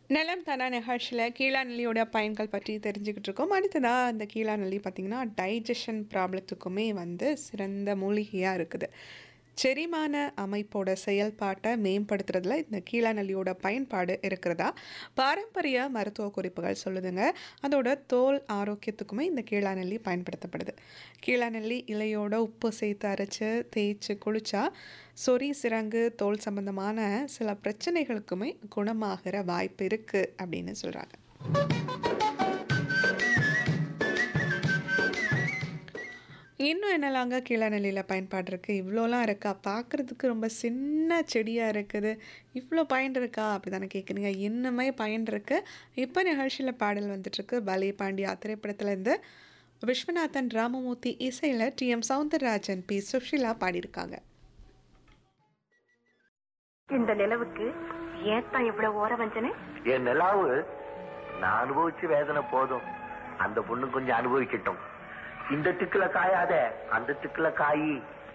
நிலம் தானா நிகழ்ச்சியில் கீழாநெல்லியோட பயன்கள் பற்றி தெரிஞ்சுக்கிட்டு இருக்கோம் அடுத்ததாக இந்த கீழாநெல்லி பார்த்திங்கன்னா டைஜஷன் ப்ராப்ளத்துக்குமே வந்து சிறந்த மூலிகையாக இருக்குது செரிமான அமைப்போட செயல்பாட்டை மேம்படுத்துறதுல இந்த கீழாநெல்லியோட பயன்பாடு இருக்கிறதா பாரம்பரிய மருத்துவ குறிப்புகள் சொல்லுதுங்க அதோட தோல் ஆரோக்கியத்துக்குமே இந்த கீழாநெல்லி பயன்படுத்தப்படுது கீழாநெல்லி இலையோட உப்பு சேர்த்து அரைச்சு தேய்ச்சி குளிச்சா சொறி சிரங்கு தோல் சம்பந்தமான சில பிரச்சனைகளுக்குமே குணமாகிற வாய்ப்பு இருக்குது அப்படின்னு சொல்கிறாங்க இன்னும் என்னலாங்க கீழநெல்லியில் பயன்பாடு இருக்குது இவ்வளோலாம் இருக்கா பார்க்குறதுக்கு ரொம்ப சின்ன செடியாக இருக்குது இவ்வளோ பயன் இருக்கா அப்படி தானே கேட்குறீங்க இன்னுமே பயன் இருக்குது இப்போ நிகழ்ச்சியில் பாடல் வந்துட்டுருக்கு பலே பாண்டியா திரைப்படத்துலேருந்து விஸ்வநாதன் ராமமூர்த்தி இசையில் T M Soundararajan P Susheela பாடியிருக்காங்க இந்த நிலவுக்கு ஏத்தான் இவ்வளவு ஓர வஞ்சனை என் நிலாவு நான் அனுபவிச்ச வேதனை போதும் அந்த பொண்ணு கொஞ்சம் அனுபவிக்கட்டும் இந்த திக்குல காயாத அந்த திக்குல காயி